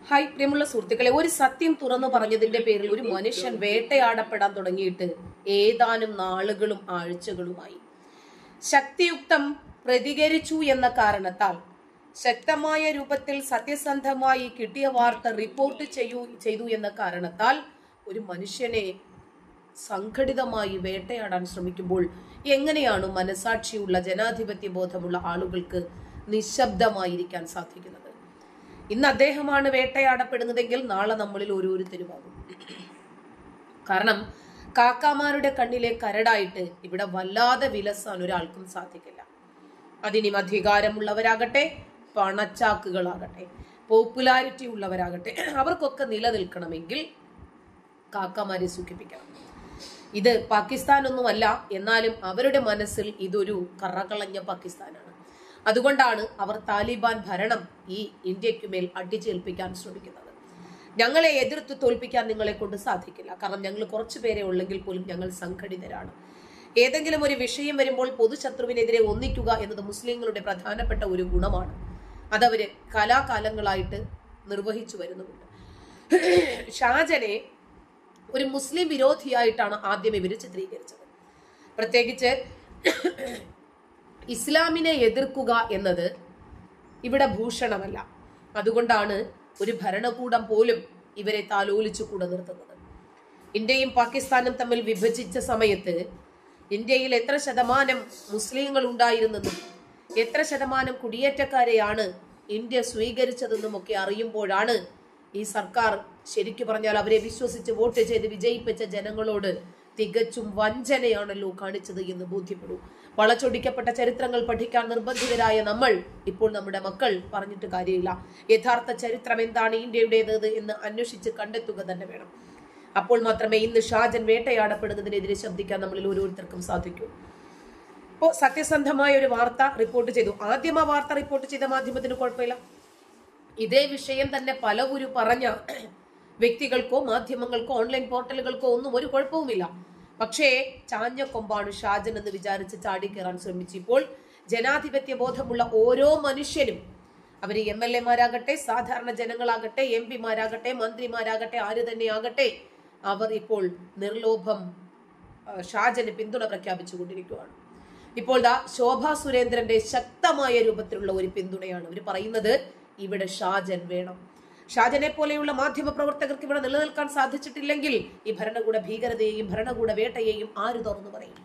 hi പ്രിയമുള്ള സുഹൃത്തുക്കളെ ഒരു സത്യം തുറന്നു പറഞ്ഞതിന്റെ പേരിൽ ഒരു മനുഷ്യൻ വേട്ടയാടപ്പെടാൻ തുടങ്ങിയിട്ട് ഏതാനും നാളുകളും ആഴ്ചകളുമായി ശക്തിയുക്തം പ്രതികരിച്ചു എന്ന കാരണത്താൽ ശക്തമായ രൂപത്തിൽ സത്യസന്ധമായി കിട്ടിയ വാർത്ത റിപ്പോർട്ട് ചെയ്യൂ ചെയ്തു എന്ന കാരണത്താൽ ഒരു മനുഷ്യനെ സംഘടിതമായി വേട്ടയാടാൻ ശ്രമിക്കുമ്പോൾ എങ്ങനെയാണ് മനസാക്ഷിയുള്ള ജനാധിപത്യ ബോധമുള്ള ആളുകൾക്ക് നിശബ്ദമായിരിക്കാൻ സാധിക്കുന്നത് ഇന്ന് അദ്ദേഹമാണ് വേട്ടയാടപ്പെടുന്നതെങ്കിൽ നാളെ നമ്മളിൽ ഓരോരുത്തരുമാകും കാരണം കാക്കാമാരുടെ കണ്ണിലെ കരടായിട്ട് ഇവിടെ വല്ലാതെ വിലസാൻ ഒരാൾക്കും സാധിക്കില്ല അതിനും അധികാരമുള്ളവരാകട്ടെ പണച്ചാക്കുകളാകട്ടെ പോപ്പുലാരിറ്റി ഉള്ളവരാകട്ടെ അവർക്കൊക്കെ നിലനിൽക്കണമെങ്കിൽ കാക്കമാരെ സുഖിപ്പിക്കണം ഇത് പാകിസ്ഥാനൊന്നുമല്ല എന്നാലും അവരുടെ മനസ്സിൽ ഇതൊരു കറകളഞ്ഞ പാകിസ്ഥാനാണ് അതുകൊണ്ടാണ് അവർ താലിബാൻ ഭരണം ഈ ഇന്ത്യക്കുമേൽ അടിച്ചേൽപ്പിക്കാൻ ശ്രമിക്കുന്നത് ഞങ്ങളെ എതിർത്ത് തോൽപ്പിക്കാൻ നിങ്ങളെ കൊണ്ട് സാധിക്കില്ല കാരണം ഞങ്ങൾ കുറച്ചു പേരെ ഉള്ളെങ്കിൽ പോലും ഞങ്ങൾ സംഘടിതരാണ് ഏതെങ്കിലും ഒരു വിഷയം വരുമ്പോൾ പൊതുശത്രുവിനെതിരെ ഒന്നിക്കുക എന്നത് മുസ്ലിങ്ങളുടെ പ്രധാനപ്പെട്ട ഒരു ഗുണമാണ് അതവര് കലാകാലങ്ങളായിട്ട് നിർവഹിച്ചു വരുന്നുമുണ്ട് ഷാജനെ ഒരു മുസ്ലിം വിരോധിയായിട്ടാണ് ആദ്യം ഇവർ ചിത്രീകരിച്ചത് പ്രത്യേകിച്ച് ഇസ്ലാമിനെ എതിർക്കുക എന്നത് ഇവിടെ ഭൂഷണമല്ല അതുകൊണ്ടാണ് ഒരു ഭരണകൂടം പോലും ഇവരെ താലോലിച്ചു കൂടെ നിർത്തുന്നത് ഇന്ത്യയും പാകിസ്ഥാനും തമ്മിൽ വിഭജിച്ച സമയത്ത് ഇന്ത്യയിൽ എത്ര ശതമാനം മുസ്ലിങ്ങൾ ഉണ്ടായിരുന്നെന്നും എത്ര ശതമാനം കുടിയേറ്റക്കാരെയാണ് ഇന്ത്യ സ്വീകരിച്ചതെന്നും ഒക്കെ അറിയുമ്പോഴാണ് ഈ സർക്കാർ ശരിക്കു പറഞ്ഞാൽ അവരെ വിശ്വസിച്ച് വോട്ട് ചെയ്ത് വിജയിപ്പിച്ച ജനങ്ങളോട് തികച്ചും വഞ്ചനയാണല്ലോ കാണിച്ചത് എന്ന് ബോധ്യപ്പെടൂ വളച്ചൊടിക്കപ്പെട്ട ചരിത്രങ്ങൾ പഠിക്കാൻ നിർബന്ധിതരായ നമ്മൾ ഇപ്പോൾ നമ്മുടെ മക്കൾ പറഞ്ഞിട്ട് കാര്യമില്ല യഥാർത്ഥ ചരിത്രം എന്താണ് ഇന്ത്യയുടേത് എന്ന് അന്വേഷിച്ച് കണ്ടെത്തുക തന്നെ വേണം അപ്പോൾ മാത്രമേ ഇന്ന് ഷാജൻ വേട്ടയാടപ്പെടുന്നതിനെതിരെ ശബ്ദിക്കാൻ നമ്മളിൽ ഓരോരുത്തർക്കും സാധിക്കൂ ഇപ്പോൾ സത്യസന്ധമായ ഒരു വാർത്ത റിപ്പോർട്ട് ചെയ്തു ആദ്യം ആ വാർത്ത റിപ്പോർട്ട് ചെയ്ത മാധ്യമത്തിന് കുഴപ്പമില്ല ഇതേ വിഷയം തന്നെ പലവുരു പറഞ്ഞ വ്യക്തികൾക്കോ മാധ്യമങ്ങൾക്കോ ഓൺലൈൻ പോർട്ടലുകൾക്കോ ഒന്നും ഒരു കുഴപ്പവുമില്ല പക്ഷേ ചാഞ്ഞ കൊമ്പാണ് ഷാജൻ എന്ന് വിചാരിച്ച് ചാടിക്കയറാൻ ശ്രമിച്ചു ഇപ്പോൾ ജനാധിപത്യ ബോധമുള്ള ഓരോ മനുഷ്യനും അവർ എം എൽ എമാരാകട്ടെ സാധാരണ ജനങ്ങളാകട്ടെ എം പിമാരാകട്ടെ മന്ത്രിമാരാകട്ടെ ആര് തന്നെ ആകട്ടെ അവർ ഇപ്പോൾ നിർലോഭം ആ, ഷാജന് പിന്തുണ പ്രഖ്യാപിച്ചുകൊണ്ടിരിക്കുകയാണ് ഇപ്പോൾ ദാ ശോഭാ സുരേന്ദ്രന്റെ ശക്തമായ രൂപത്തിലുള്ള ഒരു പിന്തുണയാണ് അവർ പറയുന്നത് ഇവിടെ ഷാജൻ വേണം ഷാജനെ പോലെയുള്ള മാധ്യമ പ്രവർത്തകർക്ക് ഇവിടെ നിലനിൽക്കാൻ സാധിച്ചിട്ടില്ലെങ്കിൽ ഈ ഭരണകൂട ഭീകരതയെയും ഭരണകൂട വേട്ടയെയും ആര് തുറന്നു പറയും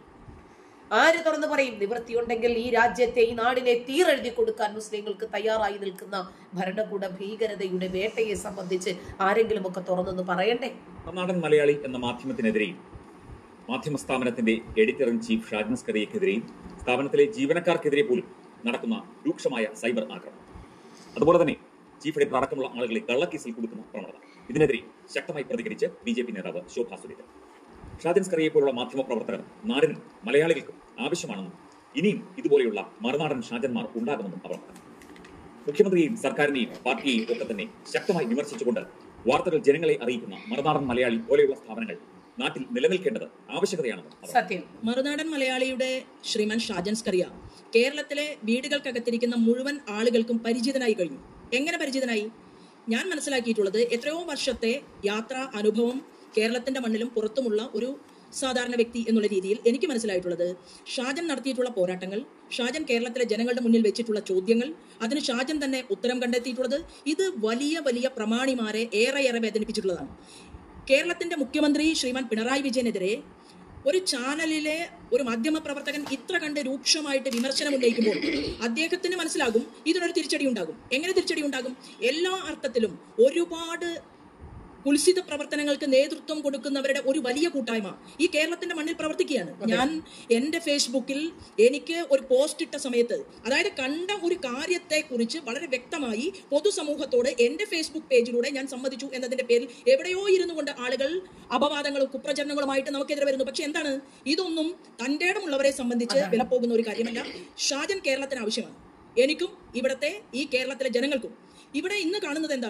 ആര് തുറന്നു പറയും നിവൃത്തിയുണ്ടെങ്കിൽ ഈ രാജ്യത്തെ ഈ നാടിനെ തീരെഴുതി കൊടുക്കാൻ മുസ്ലിങ്ങൾക്ക് തയ്യാറായി നിൽക്കുന്ന ഭരണകൂട ഭീകരതയുടെ വേട്ടയെ സംബന്ധിച്ച് ആരെങ്കിലും ഒക്കെ തുറന്നൊന്ന് പറയണ്ടേ നാടൻ മലയാളി എന്ന മാധ്യമത്തിനെതിരെയും മാധ്യമ സ്ഥാപനത്തിന്റെ എഡിറ്റർ ഇൻ ചീഫ് ഷാജൻ സ്കറിയക്കെതിരെയും സ്ഥാപനത്തിലെ ജീവനക്കാർക്കെതിരെ പോലും നടക്കുന്ന രൂക്ഷമായ സൈബർ ആക്രമണം അതുപോലെ തന്നെ ചീഫ് എഡിറ്റർ അടക്കമുള്ള ആളുകളെ കള്ളക്കേസിൽ കൊടുക്കുന്ന പ്രവണത ഇതിനെതിരെ ശക്തമായി പ്രതികരിച്ച് ബി ജെ പി നേതാവ് ശോഭാ സുരേന്ദ്രൻ ഷാജൻ സ്കറിയെ പോലുള്ള മാധ്യമ പ്രവർത്തകർ നാടിനും മലയാളികൾക്കും ആവശ്യമാണെന്നും ഇനിയും ഇതുപോലെയുള്ള മറുനാടൻ ഷാജന്മാർ ഉണ്ടാകുമെന്നും അവർ പറഞ്ഞു മുഖ്യമന്ത്രിയെയും സർക്കാരിനെയും പാർട്ടിയെയും ഒക്കെ തന്നെ ശക്തമായി വിമർശിച്ചുകൊണ്ട് വാർത്തകൾ ജനങ്ങളെ അറിയിക്കുന്ന മറുനാടൻ മലയാളി പോലെയുള്ള സ്ഥാപനങ്ങൾ നാട്ടിൽ നിലനിൽക്കേണ്ടത് ആവശ്യകതയാണെന്നും അവർ സത്യം മറുനാടൻ മലയാളിയുടെ ശ്രീമൻ ഷാജൻ സ്കറിയ കേരളത്തിലെ വീടുകൾക്കകത്തിരിക്കുന്ന മുഴുവൻ ആളുകൾക്കും പരിചിതനായി കഴിഞ്ഞു എങ്ങനെ പരിചിതനായി ഞാൻ മനസ്സിലാക്കിയിട്ടുള്ളത് എത്രയോ വർഷത്തെ യാത്രാ അനുഭവം കേരളത്തിന്റെ മണ്ണിലും പുറത്തുമുള്ള ഒരു സാധാരണ വ്യക്തി എന്നുള്ള രീതിയിൽ എനിക്ക് മനസ്സിലായിട്ടുള്ളത് ഷാജൻ നടത്തിയിട്ടുള്ള പോരാട്ടങ്ങൾ ഷാജൻ കേരളത്തിലെ ജനങ്ങളുടെ മുന്നിൽ വെച്ചിട്ടുള്ള ചോദ്യങ്ങൾ അതിന് ഷാജൻ തന്നെ ഉത്തരം കണ്ടെത്തിയിട്ടുള്ളത് ഇത് വലിയ വലിയ പ്രമാണിമാരെ ഏറെയേറെ വേദനിപ്പിച്ചിട്ടുള്ളതാണ് കേരളത്തിന്റെ മുഖ്യമന്ത്രി ശ്രീമാൻ പിണറായി വിജയനെതിരെ ഒരു ചാനലിലെ ഒരു മാധ്യമ പ്രവർത്തകൻ ഇത്ര കണ്ട് രൂക്ഷമായിട്ട് വിമർശനം ഉന്നയിക്കുമ്പോൾ അദ്ദേഹത്തിന് മനസ്സിലാകും ഇതിനൊരു തിരിച്ചടി ഉണ്ടാകും എങ്ങനെ തിരിച്ചടി ഉണ്ടാകും എല്ലാ അർത്ഥത്തിലും ഒരുപാട് കുൽസിത പ്രവർത്തനങ്ങൾക്ക് നേതൃത്വം കൊടുക്കുന്നവരുടെ ഒരു വലിയ കൂട്ടായ്മ ഈ കേരളത്തിന്റെ മണ്ണിൽ പ്രവർത്തിക്കുകയാണ് ഞാൻ എന്റെ ഫേസ്ബുക്കിൽ എനിക്ക് ഒരു പോസ്റ്റ് ഇട്ട സമയത്ത് അതായത് കണ്ട ഒരു കാര്യത്തെ കുറിച്ച് വളരെ വ്യക്തമായി പൊതുസമൂഹത്തോട് എന്റെ ഫേസ്ബുക്ക് പേജിലൂടെ ഞാൻ സമ്മതിച്ചു എന്നതിന്റെ പേരിൽ എവിടെയോ ഇരുന്നു കൊണ്ട് ആളുകൾ അപവാദങ്ങളും കുപ്രചരണങ്ങളുമായിട്ട് നമുക്കെതിരെ വരുന്നു പക്ഷെ എന്താണ് ഇതൊന്നും തന്റെ ഇടമുള്ളവരെ സംബന്ധിച്ച് വില പോകുന്ന ഒരു കാര്യമല്ല ഷാജൻ കേരളത്തിന് ആവശ്യമാണ് എനിക്കും ഇവിടത്തെ ഈ കേരളത്തിലെ ജനങ്ങൾക്കും ഇവിടെ ഇന്ന് കാണുന്നത് എന്താണ്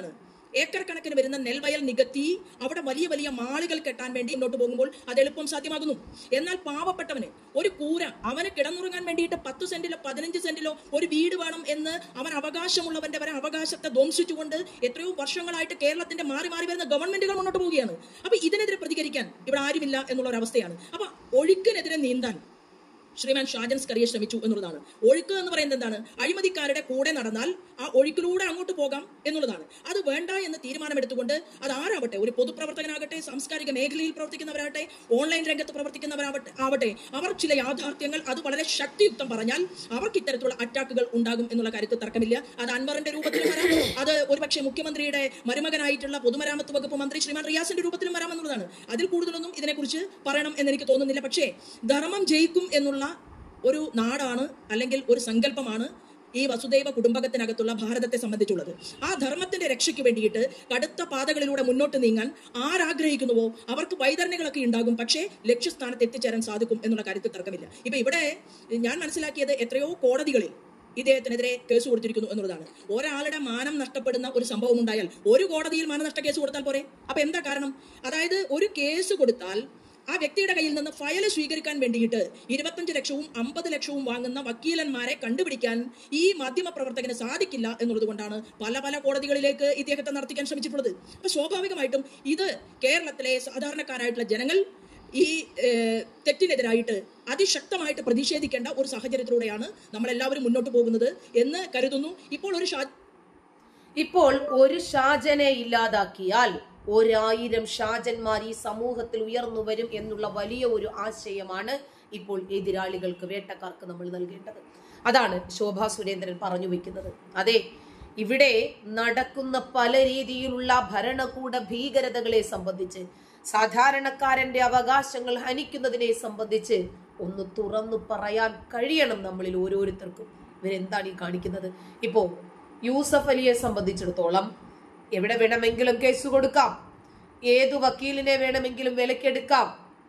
ഏക്കർ കണക്കിന് വരുന്ന നെൽവയൽ നികത്തി അവിടെ വലിയ വലിയ മാളുകൾ കെട്ടാൻ വേണ്ടി മുന്നോട്ട് പോകുമ്പോൾ അത് എളുപ്പം സാധ്യമാകുന്നു എന്നാൽ പാവപ്പെട്ടവന് ഒരു കൂര അവന് കിടന്നുറങ്ങാൻ വേണ്ടിയിട്ട് പത്ത് സെന്റിലോ പതിനഞ്ച് സെന്റിലോ ഒരു വീട് വേണം എന്ന് അവൻ അവകാശമുള്ളവന്റെ വരെ അവകാശത്തെ ധ്വംസിച്ചുകൊണ്ട് എത്രയോ വർഷങ്ങളായിട്ട് കേരളത്തിന്റെ മാറി മാറി വരുന്ന ഗവൺമെന്റുകൾ മുന്നോട്ട് പോവുകയാണ് അപ്പൊ ഇതിനെതിരെ പ്രതികരിക്കാൻ ഇവിടെ ആരുമില്ല എന്നുള്ള ഒരു അവസ്ഥയാണ് അപ്പൊ ഒഴുക്കിനെതിരെ നീന്താൻ ശ്രീമാൻ ഷാജൻ സ്കറിയെ ശ്രമിച്ചു എന്നുള്ളതാണ് ഒഴുക്ക് എന്ന് പറയുന്നത് എന്താണ് അഴിമതിക്കാരുടെ കൂടെ നടന്നാൽ ആ ഒഴുക്കിലൂടെ അങ്ങോട്ട് പോകാം എന്നുള്ളതാണ് അത് വേണ്ട എന്ന് തീരുമാനമെടുത്തുകൊണ്ട് അത് ആരാവട്ടെ ഒരു പൊതുപ്രവർത്തകനാകട്ടെ സാംസ്കാരിക മേഖലയിൽ പ്രവർത്തിക്കുന്നവരാകട്ടെ ഓൺലൈൻ രംഗത്ത് പ്രവർത്തിക്കുന്നവരാവട്ടെ ആവട്ടെ അവർ ചില യാഥാർത്ഥ്യങ്ങൾ അത് വളരെ ശക്തിയുക്തം പറഞ്ഞാൽ അവർക്ക് ഇത്തരത്തിലുള്ള അറ്റാക്കുകൾ ഉണ്ടാകും എന്നുള്ള കാര്യത്തിൽ തർക്കമില്ല അത് അൻവറിന്റെ രൂപത്തിലും വരാം അത് ഒരുപക്ഷെ മുഖ്യമന്ത്രിയുടെ മരുമകനായിട്ടുള്ള പൊതുമരാമത്ത് വകുപ്പ് മന്ത്രി ശ്രീമാൻ റിയാസിന്റെ രൂപത്തിലും വരാം എന്നുള്ളതാണ് അതിൽ കൂടുതലൊന്നും ഇതിനെക്കുറിച്ച് പറയണം എന്ന് എനിക്ക് തോന്നുന്നില്ല പക്ഷേ ധർമ്മം ജയിക്കും എന്നുള്ള ഒരു നാടാണ് അല്ലെങ്കിൽ ഒരു സങ്കല്പമാണ് ഈ വസുദൈവ കുടുംബകത്തിനകത്തുള്ള ഭാരതത്തെ സംബന്ധിച്ചുള്ളത് ആ ധർമ്മത്തിന്റെ രക്ഷയ്ക്ക് വേണ്ടിയിട്ട് കടുത്ത പാതകളിലൂടെ മുന്നോട്ട് നീങ്ങാൻ ആരാഗ്രഹിക്കുന്നുവോ അവർക്ക് വൈതരണികളൊക്കെ ഉണ്ടാകും പക്ഷേ ലക്ഷ്യസ്ഥാനത്ത് എത്തിച്ചേരാൻ സാധിക്കും എന്നുള്ള കാര്യത്തിൽ തർക്കമില്ല ഇപ്പൊ ഇവിടെ ഞാൻ മനസ്സിലാക്കിയത് എത്രയോ കോടതികളിൽ ഇദ്ദേഹത്തിനെതിരെ കേസ് കൊടുത്തിരിക്കുന്നു എന്നുള്ളതാണ് ഒരാളുടെ മാനം നഷ്ടപ്പെടുന്ന ഒരു സംഭവം ഉണ്ടായാൽ ഒരു കോടതിയിൽ മാനനഷ്ട കേസ് കൊടുത്താൽ പോരെ അപ്പൊ എന്താ കാരണം അതായത് ഒരു കേസ് കൊടുത്താൽ ആ വ്യക്തിയുടെ കയ്യിൽ നിന്ന് ഫയൽ സ്വീകരിക്കാൻ വേണ്ടിയിട്ട് ഇരുപത്തഞ്ച് ലക്ഷവും അമ്പത് ലക്ഷവും വാങ്ങുന്ന വക്കീലന്മാരെ കണ്ടുപിടിക്കാൻ ഈ മാധ്യമ പ്രവർത്തകന് സാധിക്കില്ല എന്നുള്ളത് കൊണ്ടാണ് പല പല കോടതികളിലേക്ക് ഇദ്ദേഹത്തെ നടത്തിക്കാൻ ശ്രമിച്ചിട്ടുള്ളത് അപ്പൊ സ്വാഭാവികമായിട്ടും ഇത് കേരളത്തിലെ സാധാരണക്കാരായിട്ടുള്ള ജനങ്ങൾ ഈ ഏഹ്, തെറ്റിനെതിരായിട്ട് അതിശക്തമായിട്ട് പ്രതിഷേധിക്കേണ്ട ഒരു സാഹചര്യത്തിലൂടെയാണ് നമ്മളെല്ലാവരും മുന്നോട്ട് പോകുന്നത് എന്ന് കരുതുന്നു ഇപ്പോൾ ഒരു ഷാ ഇപ്പോൾ ഒരു ഷാജനെ ഇല്ലാതാക്കിയാൽ ഒരായിരം ഷാജന്മാർ ഈ സമൂഹത്തിൽ ഉയർന്നു വരും എന്നുള്ള വലിയ ഒരു ആശയമാണ് ഇപ്പോൾ എതിരാളികൾക്ക് വേട്ടക്കാർക്ക് നമ്മൾ നൽകേണ്ടത് അതാണ് ശോഭാ സുരേന്ദ്രൻ പറഞ്ഞു വെക്കുന്നത് അതെ ഇവിടെ നടക്കുന്ന പല രീതിയിലുള്ള ഭരണകൂട ഭീകരതകളെ സംബന്ധിച്ച് സാധാരണക്കാരന്റെ അവകാശങ്ങൾ ഹനിക്കുന്നതിനെ സംബന്ധിച്ച് ഒന്ന് തുറന്നു പറയാൻ കഴിയണം നമ്മളിൽ ഓരോരുത്തർക്കും ഇവരെന്താണ് ഈ കാണിക്കുന്നത് ഇപ്പോ യൂസഫ് അലിയെ സംബന്ധിച്ചിടത്തോളം എവിടെ വേണമെങ്കിലും കേസ് കൊടുക്കാം ഏതു വക്കീലിനെ വേണമെങ്കിലും വിലക്കെടുക്കാം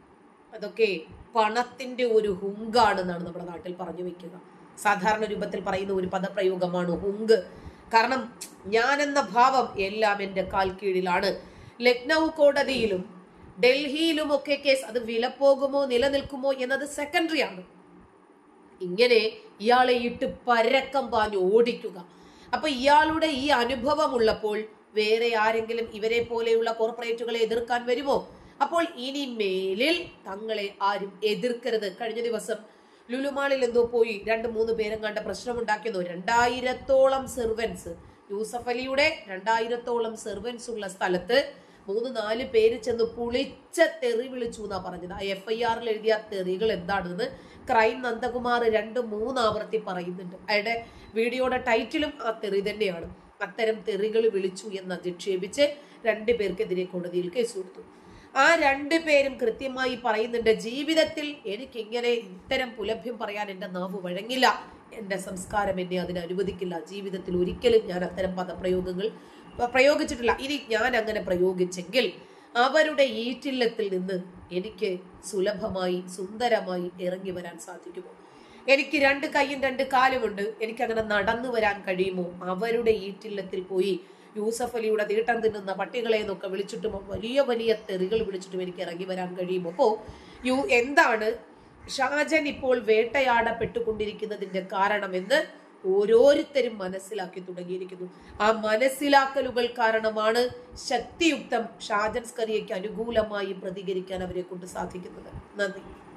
അതൊക്കെ പണത്തിന്റെ ഒരു ഹുങ്കാണെന്നാണ് നമ്മുടെ നാട്ടിൽ പറഞ്ഞു വെക്കുക സാധാരണ രൂപത്തിൽ പറയുന്ന ഒരു പദപ്രയോഗമാണ് ഹുങ്ക് കാരണം ഞാനെന്ന ഭാവം എല്ലാം എൻ്റെ കാൽ കീഴിലാണ് ലക്നൗ കോടതിയിലും ഡൽഹിയിലുമൊക്കെ കേസ് അത് വിലപ്പോകുമോ നിലനിൽക്കുമോ എന്നത് സെക്കൻഡറി ആണ് ഇങ്ങനെ ഇയാളെ ഇട്ട് പരക്കം പാഞ്ഞ് ഓടിക്കുക അപ്പൊ ഇയാളുടെ ഈ അനുഭവം ഉള്ളപ്പോൾ വേറെ ആരെങ്കിലും ഇവരെ പോലെയുള്ള കോർപ്പറേറ്റുകളെ എതിർക്കാൻ വരുമോ അപ്പോൾ ഇനി മേലിൽ തങ്ങളെ ആരും എതിർക്കരുത് കഴിഞ്ഞ ദിവസം ലുലുമാളിൽ എന്തോ പോയി രണ്ട് മൂന്ന് പേരും കണ്ട പ്രശ്നമുണ്ടാക്കിയെന്നോ രണ്ടായിരത്തോളം സെർവൻസ് യൂസഫ് അലിയുടെ രണ്ടായിരത്തോളം സെർവൻസ് ഉള്ള സ്ഥലത്ത് മൂന്ന് നാല് പേര് ചെന്ന് പുളിച്ച തെറി വിളിച്ചു എന്നാ പറഞ്ഞത് ആ എഫ് ഐ ആറിൽ എഴുതിയ ആ തെറികൾ എന്താണെന്ന് ക്രൈം നന്ദകുമാർ രണ്ട് മൂന്ന് ആവർത്തി പറയുന്നുണ്ട് അയാളുടെ വീഡിയോയുടെ ടൈറ്റിലും ആ തെറി തന്നെയാണ് അത്തരം തെറികൾ വിളിച്ചു എന്ന് അധിക്ഷേപിച്ച് രണ്ടു പേർക്കെതിരെ കോടതിയിൽ കേസ് കൊടുത്തു ആ രണ്ടു പേരും കൃത്യമായി പറയുന്നുണ്ട് ജീവിതത്തിൽ എനിക്ക് ഇങ്ങനെ ഇത്തരം പുലഭ്യം പറയാൻ എൻ്റെ നാവ് വഴങ്ങില്ല എൻ്റെ സംസ്കാരം എന്നെ അതിന് അനുവദിക്കില്ല ജീവിതത്തിൽ ഒരിക്കലും ഞാൻ അത്തരം പദപ്രയോഗങ്ങൾ പ- പ്രയോഗിച്ചിട്ടില്ല ഇനി ഞാൻ അങ്ങനെ പ്രയോഗിച്ചെങ്കിൽ അവരുടെ ഈറ്റില്ലത്തിൽ നിന്ന് എനിക്ക് സുലഭമായി സുന്ദരമായി ഇറങ്ങി വരാൻ സാധിക്കുമോ എനിക്ക് രണ്ട് കൈയും രണ്ട് കാലുമുണ്ട് എനിക്ക് അങ്ങനെ നടന്നു വരാൻ കഴിയുമോ അവരുടെ ഈറ്റില്ലത്തിൽ പോയി യൂസഫ് അലിയുടെ തീട്ടം തിന്നുന്ന പട്ടികളെ എന്നൊക്കെ വിളിച്ചിട്ടും വലിയ വലിയ തെറികൾ വിളിച്ചിട്ടും എനിക്ക് ഇറങ്ങി വരാൻ കഴിയുമോ അപ്പോ യു എന്താണ് ഷാജൻ ഇപ്പോൾ വേട്ടയാടപ്പെട്ടുകൊണ്ടിരിക്കുന്നതിന്റെ കാരണമെന്ന് ഓരോരുത്തരും മനസ്സിലാക്കി തുടങ്ങിയിരിക്കുന്നു ആ മനസ്സിലാക്കലുകൾ കാരണമാണ് ശക്തിയുക്തം ഷാജൻ സ്കറിയയ്ക്ക് അനുകൂലമായി പ്രതികരിക്കാൻ അവരെ കൊണ്ട് സാധിക്കുന്നത് നന്ദി